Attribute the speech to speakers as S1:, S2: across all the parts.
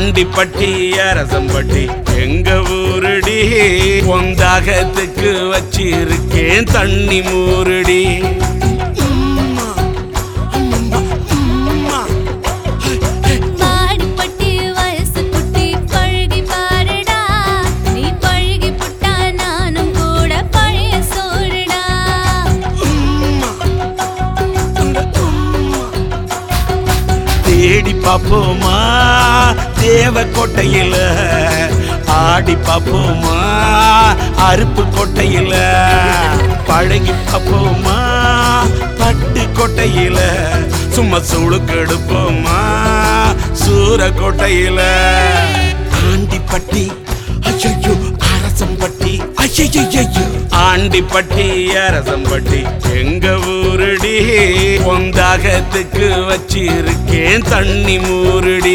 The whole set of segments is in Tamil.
S1: ஆண்டிப்பட்டி அரசம்பட்டி எங்க ஊருடி பொந்தாகத்துக்கு வச்சிருக்கேன் தண்ணி மூருடி
S2: பாடிப்பட்டி வயசு குட்டி பழகி பாருடா நீ பழகி புட்டா நானும் கூட பழைய சோறுடா
S1: தேடி பாப்போமா தேவக்கோட்டையில ஆடி பாப்போமா அருப்பு கோட்டையில பழகி பாப்போமா பட்டு கோட்டையில சும்மா சுழுக்கெடுப்போமா சூரக்கோட்டையில ஆண்டிப்பட்டி ஐயோ அரசம்பட்டி ஐயோ ஆண்டிப்பட்டி அரசம்பட்டி எங்க ஊருடி பொந்தாகத்துக்கு வச்சிருக்கேன் தண்ணி மூருடி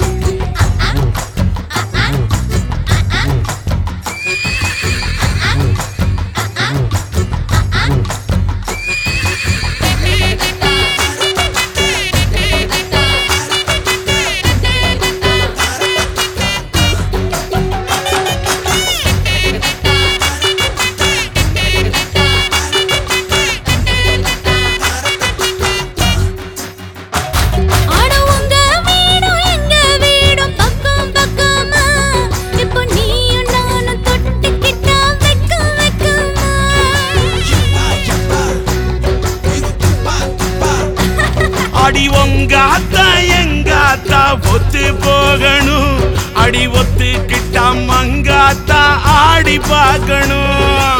S2: ஆட உங்க வீடும் எங்க வீடும் பக்கம் பக்கமா இப்போ நீயும் நானும் தொட்டுக்கிட்டா வெக்கம் வெக்கமா
S1: அடி உங்காத்தா எங்காத்தா ஒத்து போகணும் அடி ஒத்துக்கிட்டா மங்காத்தா ஆடி பார்க்கணும்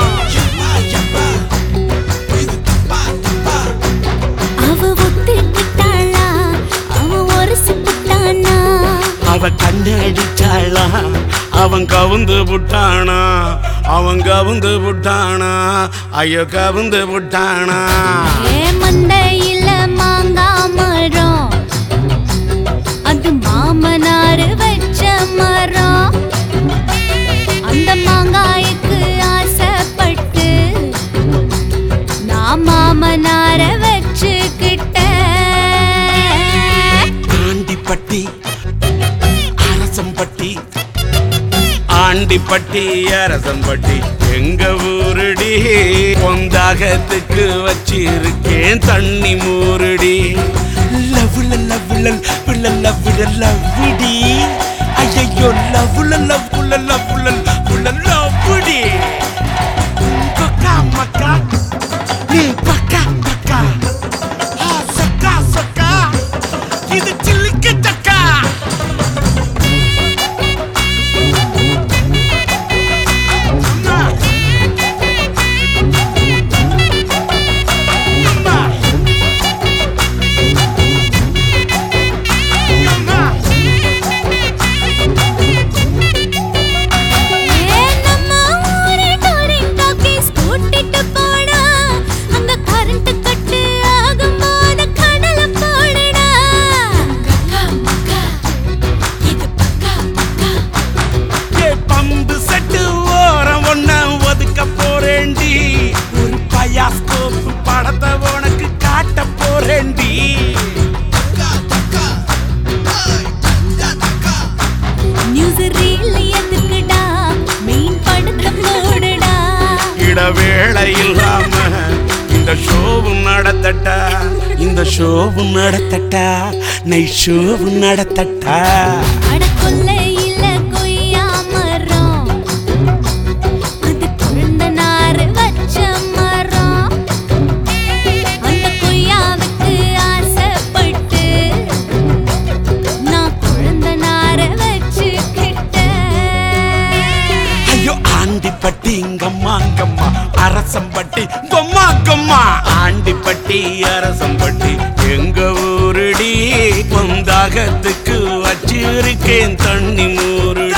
S2: அவ ஒத்துக்கிட்டாளா அவ ஒரசி புட்டானா
S1: அவ கண்ணடிச்சாளா அவன் கவுந்து புட்டானா அவன் கவுந்து புட்டானா ஐயோ கவுந்து புட்டானா
S2: ஏ மண்டையில மாங்கா மரம் அது மாமனார் வச்ச மரம் அந்த மாங்காய்க்கு ஆசைப்பட்டு நான் மாமனார வச்சுக்கிட்டேன்
S1: ஆண்டிப்பட்டி அரசம்பட்டி ஆண்டிப்பட்டி அரசம்பட்டி எங்க ஊருடி பொந்தாகத்துக்கு வச்சிருக்கேன் தண்ணி மூருடி லவ்ல லவ்ல லவ்ல லவ்ல லவ்விடி ஐயோ லவ்ல லவ்ல லவ்ல லவ்ல லவ்விடி கொக்கா மக்கா நீ பக்கா பக்கா ஆ, சொக்கா சொக்கா இது சில்லுக்கு தக்கா அம்மா. அம்மா. அம்மா.
S2: ஏ நம்ம ஊரு டூரிங் டாக்கீஸ் கூட்டிட்டு போடா அங்க கரண்ட் கட்டு ஆகும்போது கடல போடுடா கக்கா மக்கா இது பக்கா பக்கா
S1: ஏ பம்பு செட்டு ஓரம் ஒன்ன ஒதுக்க போறேண்டி ஒரு பயாஸ்கோப் படத்தை உனக்கு காட்ட போறேண்டி
S2: நியூஸ் ரீல் எதுக்குடா மெயின் படத்தை போடுடா
S1: இடவேளை இல்லாம இந்த ஷோவும் நடத்தட்டா இந்த ஷோவும் நடத்தட்டா நை ஷோவும் நடத்தட்டா
S2: அட கொல்லையில கொய்யா மரம் அது குழந்த நாறு வச்ச மரம் அந்த கொய்யாவுக்கு ஆசைப்பட்டு நான் குழந்த நாரை வச்சுக்கிட்டேன்
S1: ஐயோ ஆண்டிப்பட்டி இங்கம்மா அங்கம்மா அரசம்பட்டி கொம்மா கொம்மா ஆண்டிப்பட்டி அரசம்பட்டி எங்க ஊருடி பொந்தாகத்துக்கு வச்சிருக்கேன் தண்ணி மூருடி